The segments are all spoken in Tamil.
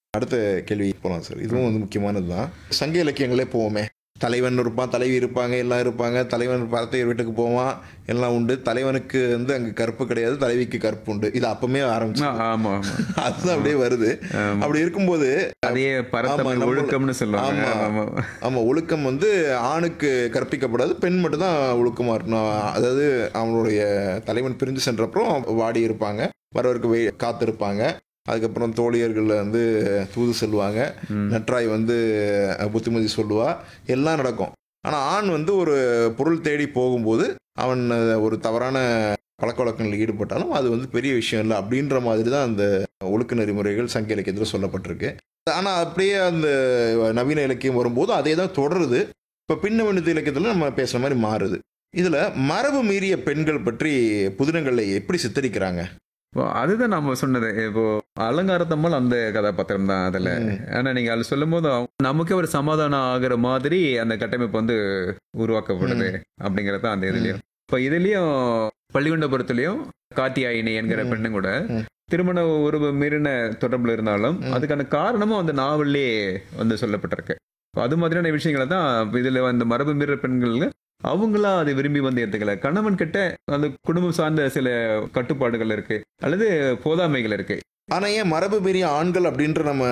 அடுத்த கேள்வி போகலாம் சார் இதுவும் வந்து முக்கியமானது தான் சங்க இலக்கியங்களே போவோமே தலைவன் இருப்பான் தலைவி இருப்பாங்க எல்லாம் இருப்பாங்க தலைவன் பரத்தையர் வீட்டுக்கு போவான் எல்லாம் உண்டு தலைவனுக்கு வந்து அங்கே கற்பு கிடையாது தலைவிக்கு கற்பு உண்டு இது அப்பமே ஆரம்பிச்சு ஆ, ஆமா ஆமா அதுதான் அப்படியே வருது ஆமா. அப்படி இருக்கும்போது அதே பரத்தமிழ் நம்ம- ஒழுக்கம்னு சொல்லுவாங்க ஆமா. ஆமா ஆமாம் ஒழுக்கம் வந்து ஆணுக்கு கற்பிக்கப்படாது பெண் மட்டும் தான் ஒழுக்கமாக இருக்கணும் அதாவது அவனுடைய தலைவன் பிரிஞ்சு சென்றப்புறம் வாடி இருப்பாங்க வரவருக்கு வெய் காத்திருப்பாங்க அதுக்கப்புறம் தோழியர்கள் வந்து தூது செல்வாங்க ம். நற்றாய் வந்து அஹ், புத்திமதி சொல்லுவா எல்லாம் நடக்கும் ஆனால் ஆண் வந்து ஒரு பொருள் தேடி போகும்போது அவன் அஹ், ஒரு தவறான பழக்க வழக்கங்களில் ஈடுபட்டாலும் அது வந்து பெரிய விஷயம் இல்லை அப்படின்ற மாதிரி தான் அந்த ஒழுக்க நெறிமுறைகள் சங்க இலக்கியத்தில் சொல்லப்பட்டிருக்கு ஆனால் அப்படியே அந்த நவீன இலக்கியம் வரும்போது அதே தான் தொடருது இப்போ பின்னவனித இலக்கியத்தில் நம்ம பேசுகிற மாதிரி மாறுது இதில் மரபு மீறிய பெண்கள் பற்றி புதினங்களில் எப்படி சித்தரிக்கிறாங்க இப்போ அதுதான் நம்ம சொன்னது இப்போ அலங்காரத்தம்மல் அந்த கதாபாத்திரம் தான் அதுல ம். ஆனா நீங்க அது சொல்லும் போது நமக்கே ஒரு சமாதானம் ஆகுற மாதிரி அந்த கட்டமைப்பு வந்து உருவாக்கப்படுது அப்படிங்கறது தான் அந்த இதுலயும் இப்ப இதுலயும் பள்ளிகுண்டபுரத்துலயும் காத்தியாயினி என்கிற ம். பெண்ணு கூட ம். திருமண உறவு மீறின தொடர்புல இருந்தாலும் ம். அதுக்கான காரணமும் அந்த நாவல்லே வந்து சொல்லப்பட்டிருக்கு இப்ப அது மாதிரியான விஷயங்களை தான் இதுல அந்த மரபு மீற பெண்கள் அவங்களா அதை விரும்பி வந்து ஏத்துக்கல கணவன் கிட்ட அந்த குடும்பம் சார்ந்த சில கட்டுப்பாடுகள் இருக்கு அல்லது போதாமைகள் இருக்கு ஆனா ஏன் மரபு மீறிய ஆண்கள் அப்படின்ற நம்ம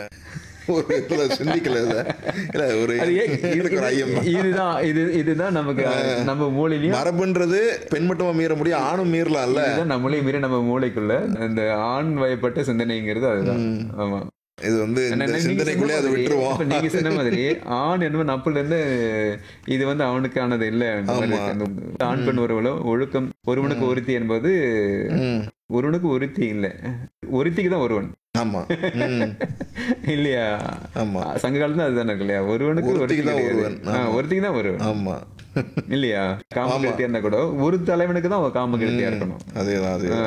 ஒரு இதுல சிந்திக்கல இத. இல்ல ஒரு அது ஏன் இது- எனக்கு ஒரு ஐயம் தான். இதுதான் இது இதுதான் நமக்கு நம்ம மூளையிலயும் மரபுன்றது பெண் மட்டுமா மீற முடியும் ஆணும் மீறலாம்ல இதுதான் நம்மளையும் மீறி நம்ம மூளைக்குள்ள இந்த ஆண் வயப்பட்ட சிந்தனைங்கிறது அதுதான் ம். ஆமா இது வந்து ஆனா இந்த நீங்க சிந்தனைக்குள்ளே சொன்ன அதை மாதிரி, விட்டுருவோம் இப்ப நீங்க சொன்ன மாதிரி ஆண் என்பது நப்புல இருந்து இது வந்து அவனுக்கானது இல்ல அந்த மாதிரி ஆமா. இருக்கு. அந்த ஆண் பெண் உறவுல ஒழுக்கம் ஒருவனுக்கு ஒருத்தி என்பது ம். ஒருவனுக்கு ஒருத்தி இல்ல ஒருத்திக்கு தான் ஒருவன் ஆமா ம். இல்லையா ஆமா சங்க காலத்துல அதுதானே இருக்கு இல்லையா ஒருவனுக்கு ஒருத்தி ஒருத்திக்கு தான் கிடையாது ஒருவன். ஆ, ஆமா. ஒருத்திக்கு தான் ஒருவன் ஆமா இல்லையா காம ஆமா. கெழுத்தியா இருந்தா கூட ஒரு தலைவனுக்கு தான் காம கெழுத்தியா இருக்கணும் அதேதான் அதே